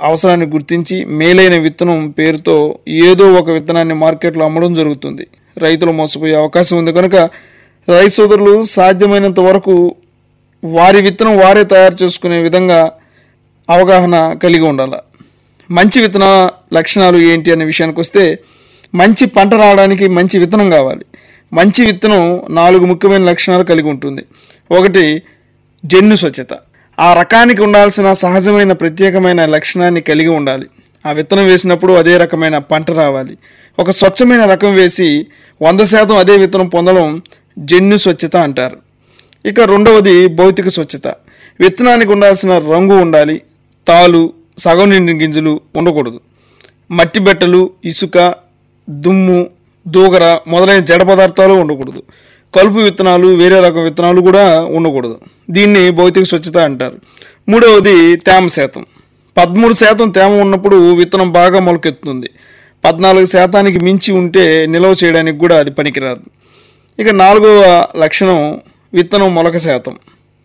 అవసరాన్ని గుర్తించి మేలైన విత్తనం పేరుతో ఏదో ఒక విత్తనాన్ని మార్కెట్లో అమ్మడం జరుగుతుంది రైతులు మోసపోయే అవకాశం ఉంది కనుక రైతు సోదరులు సాధ్యమైనంత వరకు వారి విత్తనం వారే తయారు చేసుకునే విధంగా అవగాహన కలిగి ఉండాలి మంచి విత్తన లక్షణాలు ఏంటి అనే విషయానికి వస్తే మంచి పంట రావడానికి మంచి విత్తనం కావాలి మంచి విత్తనం నాలుగు ముఖ్యమైన లక్షణాలు కలిగి ఉంటుంది ఒకటి జన్యు స్వచ్ఛత ఆ రకానికి ఉండాల్సిన సహజమైన ప్రత్యేకమైన లక్షణాన్ని కలిగి ఉండాలి ఆ విత్తనం వేసినప్పుడు అదే రకమైన పంట రావాలి ఒక స్వచ్ఛమైన రకం వేసి వంద శాతం అదే విత్తనం పొందడం జన్యు స్వచ్ఛత అంటారు ఇక రెండవది భౌతిక స్వచ్ఛత విత్తనానికి ఉండాల్సిన రంగు ఉండాలి తాలు సగం నిండిన గింజలు ఉండకూడదు మట్టి బెట్టలు ఇసుక దుమ్ము దూగర మొదలైన జడ పదార్థాలు ఉండకూడదు కలుపు విత్తనాలు వేరే రకం విత్తనాలు కూడా ఉండకూడదు దీన్ని భౌతిక స్వచ్ఛత అంటారు మూడవది తేమ శాతం పదమూడు శాతం తేమ ఉన్నప్పుడు విత్తనం బాగా మొలకెత్తుతుంది పద్నాలుగు శాతానికి మించి ఉంటే నిల్వ చేయడానికి కూడా అది పనికిరాదు ఇక నాలుగవ లక్షణం విత్తనం మొలక శాతం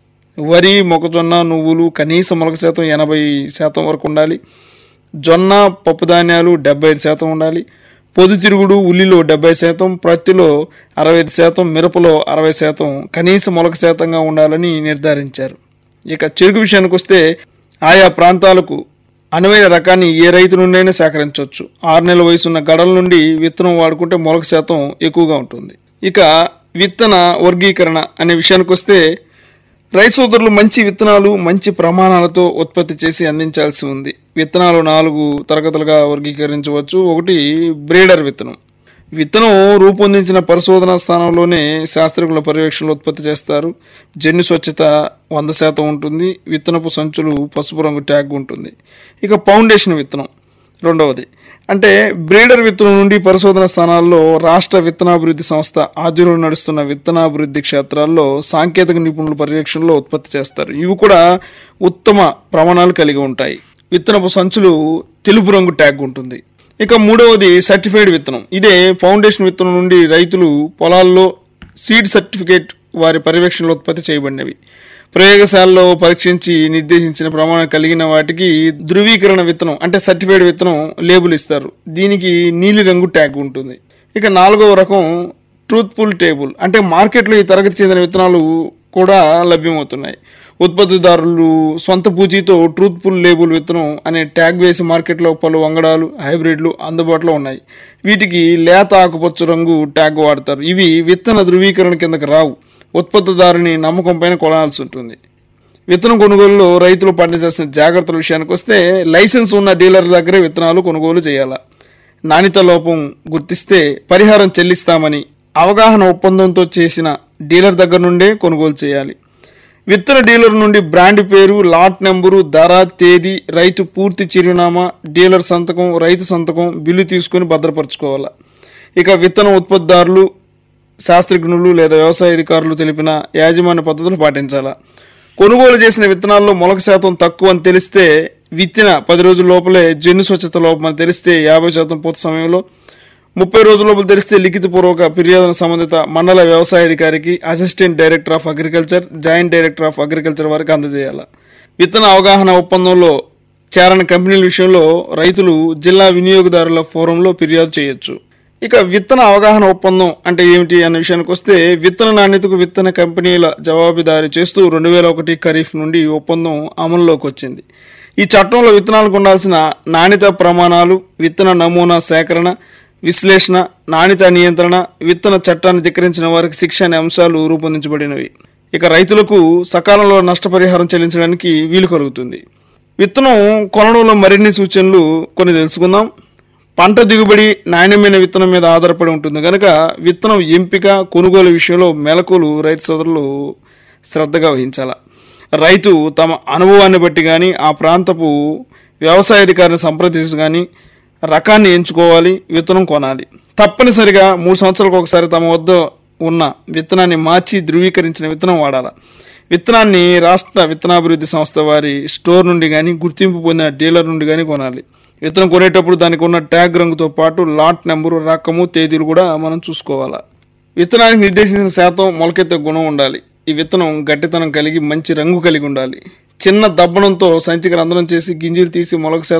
వరి మొక్కజొన్న నువ్వులు కనీస మొలక శాతం ఎనభై శాతం వరకు ఉండాలి జొన్న పప్పు ధాన్యాలు డెబ్బై ఐదు శాతం ఉండాలి పొద్దుతిరుగుడు ఉల్లిలో డెబ్బై శాతం ప్రత్తిలో అరవై ఐదు శాతం మిరపలో అరవై శాతం కనీస మొలక శాతంగా ఉండాలని నిర్ధారించారు ఇక చెరుకు విషయానికి వస్తే ఆయా ప్రాంతాలకు అనువైన రకాన్ని ఏ రైతు నుండైనా సేకరించవచ్చు ఆరు నెలల వయసున్న గడల నుండి విత్తనం వాడుకుంటే మొలక శాతం ఎక్కువగా ఉంటుంది ఇక విత్తన వర్గీకరణ అనే విషయానికి వస్తే రైతు సోదరులు మంచి విత్తనాలు మంచి ప్రమాణాలతో ఉత్పత్తి చేసి అందించాల్సి ఉంది విత్తనాలు నాలుగు తరగతులుగా వర్గీకరించవచ్చు ఒకటి బ్రీడర్ విత్తనం విత్తనం రూపొందించిన పరిశోధనా స్థానంలోనే శాస్త్రజ్ఞుల పర్యవేక్షణలో ఉత్పత్తి చేస్తారు జన్యు స్వచ్ఛత వంద శాతం ఉంటుంది విత్తనపు సంచులు పసుపు రంగు ట్యాగ్ ఉంటుంది ఇక ఫౌండేషన్ విత్తనం రెండవది అంటే బ్రీడర్ విత్తనం నుండి పరిశోధన స్థానాల్లో రాష్ట్ర విత్తనాభివృద్ధి సంస్థ ఆధ్వర్యంలో నడుస్తున్న విత్తనాభివృద్ధి క్షేత్రాల్లో సాంకేతిక నిపుణుల పర్యవేక్షణలో ఉత్పత్తి చేస్తారు ఇవి కూడా ఉత్తమ ప్రమాణాలు కలిగి ఉంటాయి విత్తనపు సంచులు తెలుపు రంగు ట్యాగ్ ఉంటుంది ఇక మూడవది సర్టిఫైడ్ విత్తనం ఇదే ఫౌండేషన్ విత్తనం నుండి రైతులు పొలాల్లో సీడ్ సర్టిఫికేట్ వారి పర్యవేక్షణలో ఉత్పత్తి చేయబడినవి ప్రయోగశాలలో పరీక్షించి నిర్దేశించిన ప్రమాణం కలిగిన వాటికి ధృవీకరణ విత్తనం అంటే సర్టిఫైడ్ విత్తనం లేబుల్ ఇస్తారు దీనికి నీలి రంగు ట్యాగ్ ఉంటుంది ఇక నాలుగవ రకం ట్రూత్ఫుల్ టేబుల్ అంటే మార్కెట్లో ఈ తరగతి చెందిన విత్తనాలు కూడా లభ్యమవుతున్నాయి ఉత్పత్తిదారులు సొంత పూచీతో ట్రూత్ఫుల్ లేబుల్ విత్తనం అనే ట్యాగ్ వేసి మార్కెట్లో పలు వంగడాలు హైబ్రిడ్లు అందుబాటులో ఉన్నాయి వీటికి లేత ఆకుపచ్చ రంగు ట్యాగ్ వాడతారు ఇవి విత్తన ధృవీకరణ కిందకి రావు ఉత్పత్తిదారుని నమ్మకం పైన కొనాల్సి ఉంటుంది విత్తనం కొనుగోలులో రైతులు పాటించాల్సిన జాగ్రత్తల విషయానికి వస్తే లైసెన్స్ ఉన్న డీలర్ దగ్గరే విత్తనాలు కొనుగోలు చేయాలా నాణ్యత లోపం గుర్తిస్తే పరిహారం చెల్లిస్తామని అవగాహన ఒప్పందంతో చేసిన డీలర్ దగ్గర నుండే కొనుగోలు చేయాలి విత్తన డీలర్ నుండి బ్రాండ్ పేరు లాట్ నెంబరు ధర తేదీ రైతు పూర్తి చిరునామా డీలర్ సంతకం రైతు సంతకం బిల్లు తీసుకొని భద్రపరచుకోవాలి ఇక విత్తన ఉత్పత్తిదారులు శాస్త్రజ్ఞులు లేదా వ్యవసాయ అధికారులు తెలిపిన యాజమాన్య పద్ధతులు పాటించాలా కొనుగోలు చేసిన విత్తనాల్లో మొలక శాతం తక్కువ అని తెలిస్తే విత్తిన పది రోజుల లోపలే జన్యు స్వచ్ఛత లోపం అని తెలిస్తే యాభై శాతం పూర్తి సమయంలో ముప్పై రోజుల లోపల తెలిస్తే లిఖితపూర్వక ఫిర్యాదును సంబంధిత మండల వ్యవసాయ అధికారికి assistant director of agriculture joint director of agriculture వారికి అందజేయాలి విత్తన అవగాహన ఒప్పందంలో చేరని కంపెనీల విషయంలో రైతులు జిల్లా వినియోగదారుల ఫోరంలో ఫిర్యాదు చేయొచ్చు ఇక విత్తన అవగాహన ఒప్పందం అంటే ఏమిటి అనే విషయానికి వస్తే విత్తన నాణ్యతకు విత్తన కంపెనీల జవాబుదారీ చేస్తూ రెండు వేల ఒకటి ఖరీఫ్ నుండి ఈ ఒప్పందం అమల్లోకి వచ్చింది ఈ చట్టంలో విత్తనాలకు ఉండాల్సిన నాణ్యత ప్రమాణాలు విత్తన నమూనా సేకరణ విశ్లేషణ నాణ్యత నియంత్రణ విత్తన చట్టాన్ని ధిక్కరించిన వారికి శిక్ష అనే అంశాలు రూపొందించబడినవి ఇక రైతులకు సకాలంలో నష్టపరిహారం చెల్లించడానికి వీలు కలుగుతుంది విత్తనం కొనడంలో మరిన్ని సూచనలు కొన్ని తెలుసుకుందాం పంట దిగుబడి నాణ్యమైన విత్తనం మీద ఆధారపడి ఉంటుంది కనుక విత్తనం ఎంపిక కొనుగోలు విషయంలో మెలకులు రైతు సోదరులు శ్రద్ధగా వహించాల రైతు తమ అనుభవాన్ని బట్టి కానీ ఆ ప్రాంతపు వ్యవసాయ అధికారిని సంప్రదించి కానీ రకాన్ని ఎంచుకోవాలి విత్తనం కొనాలి తప్పనిసరిగా మూడు సంవత్సరాలకు ఒకసారి తమ వద్ద ఉన్న విత్తనాన్ని మార్చి ధృవీకరించిన విత్తనం వాడాలి విత్తనాన్ని రాష్ట్ర విత్తనాభివృద్ధి సంస్థ వారి స్టోర్ నుండి కానీ గుర్తింపు పొందిన డీలర్ నుండి కానీ కొనాలి విత్తనం కొనేటప్పుడు దానికి ఉన్న ట్యాగ్ రంగుతో పాటు లాట్ నెంబరు రకము తేదీలు కూడా మనం చూసుకోవాలి విత్తనానికి నిర్దేశించిన శాతం మొలకెత్తే గుణం ఉండాలి ఈ విత్తనం గట్టితనం కలిగి మంచి రంగు కలిగి ఉండాలి చిన్న దబ్బనంతో సంచికి రంధ్రం చేసి గింజలు తీసి మొలక శాతం